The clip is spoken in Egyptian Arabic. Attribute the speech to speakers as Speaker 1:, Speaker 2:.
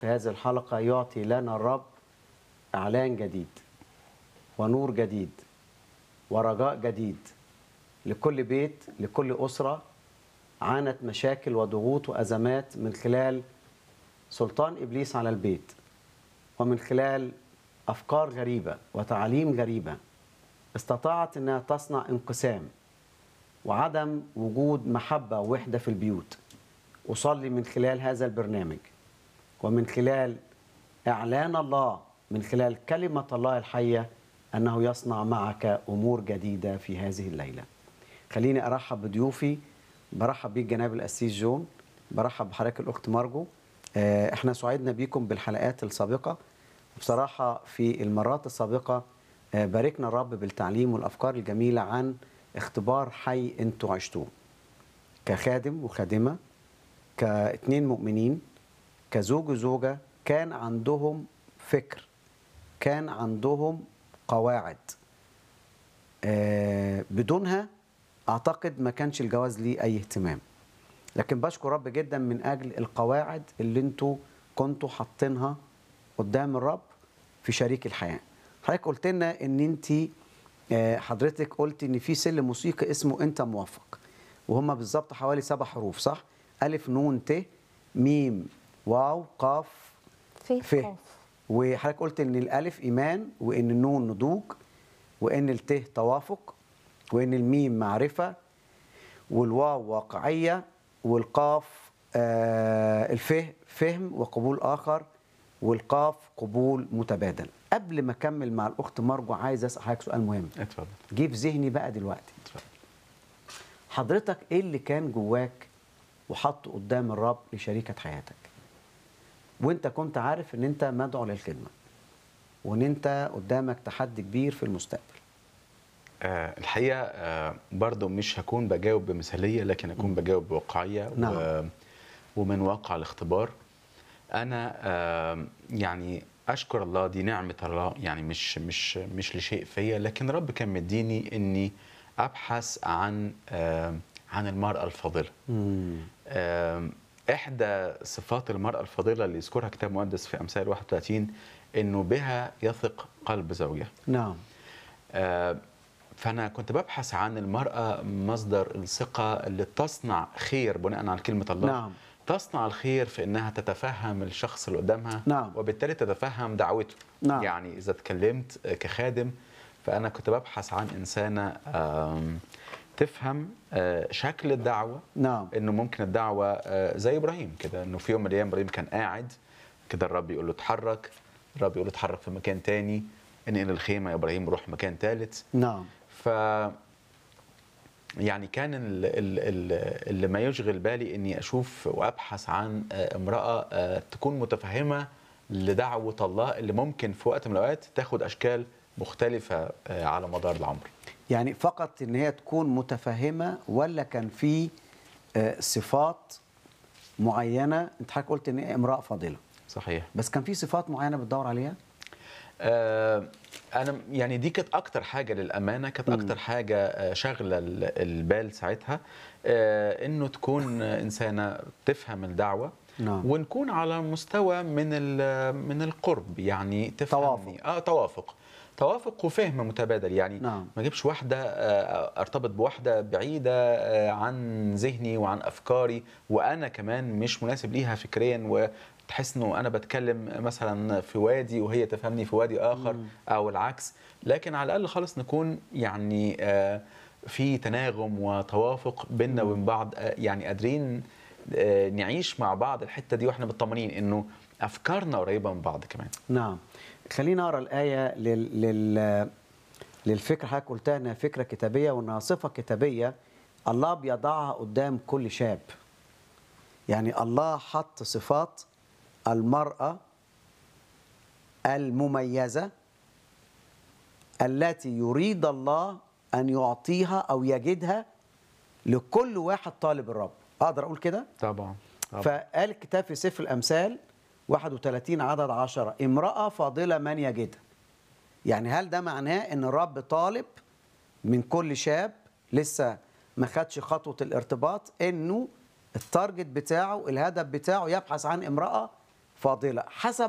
Speaker 1: في هذه الحلقة يعطي لنا الرب إعلان جديد ونور جديد ورجاء جديد لكل بيت لكل أسرة عانت مشاكل وضغوط وأزمات من خلال سلطان إبليس على البيت ومن خلال أفكار غريبة وتعاليم غريبة استطاعت أنها تصنع انقسام وعدم وجود محبة ووحدة في البيوت أصلي من خلال هذا البرنامج ومن خلال إعلان الله من خلال كلمة الله الحية أنه يصنع معك أمور جديدة في هذه الليلة خليني أرحب بضيوفي برحب بيك جناب الأسيس جون برحب بحضرتك الأخت مارجو آه، احنا سعدنا بيكم بالحلقات السابقة بصراحة في المرات السابقة آه، باركنا الرب بالتعليم والأفكار الجميلة عن اختبار حي انتوا عشتوه كخادم وخادمة كاتنين مؤمنين كزوج وزوجة كان عندهم فكر كان عندهم قواعد آه، بدونها اعتقد ما كانش الجواز ليه اي اهتمام لكن بشكر رب جدا من اجل القواعد اللي انتوا كنتوا حاطينها قدام الرب في شريك الحياه حضرتك قلت لنا ان انت آه، حضرتك قلت ان في سلم موسيقي اسمه انت موفق وهم بالظبط حوالي سبع حروف صح الف نون ت ميم واو قاف
Speaker 2: في
Speaker 1: ف
Speaker 2: قاف
Speaker 1: وحضرتك قلت ان الالف ايمان وان النون نضوج وان الت توافق وان الميم معرفه والواو واقعيه والقاف آه الفه فهم وقبول اخر والقاف قبول متبادل قبل ما اكمل مع الاخت مرجو عايز اسال حضرتك سؤال مهم
Speaker 3: اتفضل
Speaker 1: جه في ذهني بقى دلوقتي
Speaker 3: اتفضل
Speaker 1: حضرتك ايه اللي كان جواك وحطه قدام الرب لشريكة حياتك وانت كنت عارف ان انت مدعو للخدمة وان انت قدامك تحدي كبير في المستقبل
Speaker 3: آه الحقيقه آه برضو مش هكون بجاوب بمثاليه لكن هكون بجاوب بواقعيه
Speaker 1: نعم.
Speaker 3: و ومن واقع الاختبار انا آه يعني اشكر الله دي نعمه الله يعني مش مش مش لشيء فيا لكن رب كان مديني اني ابحث عن آه عن المراه الفاضله آم، احدى صفات المراه الفاضله اللي يذكرها كتاب مقدس في امثال 31 انه بها يثق قلب زوجها
Speaker 1: نعم
Speaker 3: آه، فانا كنت ببحث عن المراه مصدر الثقه اللي تصنع خير بناء على كلمه الله
Speaker 1: نعم.
Speaker 3: تصنع الخير في انها تتفهم الشخص اللي قدامها
Speaker 1: نعم.
Speaker 3: وبالتالي تتفهم دعوته
Speaker 1: نعم.
Speaker 3: يعني اذا اتكلمت كخادم فانا كنت ببحث عن انسانه آم، تفهم آه، شكل الدعوه
Speaker 1: نعم
Speaker 3: انه ممكن الدعوه آه، زي ابراهيم كده انه في يوم من الايام ابراهيم كان قاعد كده الرب يقول له اتحرك الرب يقول له اتحرك في مكان تاني انقل الخيمه يا ابراهيم روح مكان ثالث
Speaker 1: نعم
Speaker 3: ف يعني كان ال- ال- ال- اللي ما يشغل بالي اني اشوف وابحث عن آه، امراه آه، تكون متفهمه لدعوه الله اللي ممكن في وقت من الاوقات تاخد اشكال مختلفه آه، على مدار العمر
Speaker 1: يعني فقط ان هي تكون متفهمة ولا كان في آه، صفات معينة انت حضرتك قلت ان هي امرأة فاضلة
Speaker 3: صحيح
Speaker 1: بس كان في صفات معينة بتدور عليها
Speaker 3: آه، انا يعني دي كانت اكتر حاجه للامانه كانت
Speaker 1: مم.
Speaker 3: اكتر حاجه آه، شاغله ال- البال ساعتها آه، انه تكون انسانه تفهم الدعوه
Speaker 1: نعم.
Speaker 3: ونكون على مستوى من ال- من القرب يعني تفهمني
Speaker 1: توافق.
Speaker 3: اه توافق توافق وفهم متبادل يعني
Speaker 1: نعم.
Speaker 3: ما اجيبش واحده آه، ارتبط بواحده بعيده آه، عن ذهني وعن افكاري وانا كمان مش مناسب ليها فكريا وتحس انه انا بتكلم مثلا في وادي وهي تفهمني في وادي اخر او العكس لكن على الاقل خالص نكون يعني آه، في تناغم وتوافق بيننا وبين بعض آه، يعني قادرين آه، نعيش مع بعض الحته دي واحنا مطمنين انه افكارنا قريبه من بعض كمان
Speaker 1: نعم خلينا اقرا الايه لل... لل... للفكره حضرتك قلتها انها فكره كتابيه وانها صفه كتابيه الله بيضعها قدام كل شاب يعني الله حط صفات المراه المميزه التي يريد الله ان يعطيها او يجدها لكل واحد طالب الرب اقدر اقول كده
Speaker 3: طبعا
Speaker 1: فقال الكتاب في سفر الأمثال 31 عدد 10 امرأة فاضلة من يجدها يعني هل ده معناه ان الرب طالب من كل شاب لسه ما خدش خطوة الارتباط انه التارجت بتاعه الهدف بتاعه يبحث عن امرأة فاضله حسب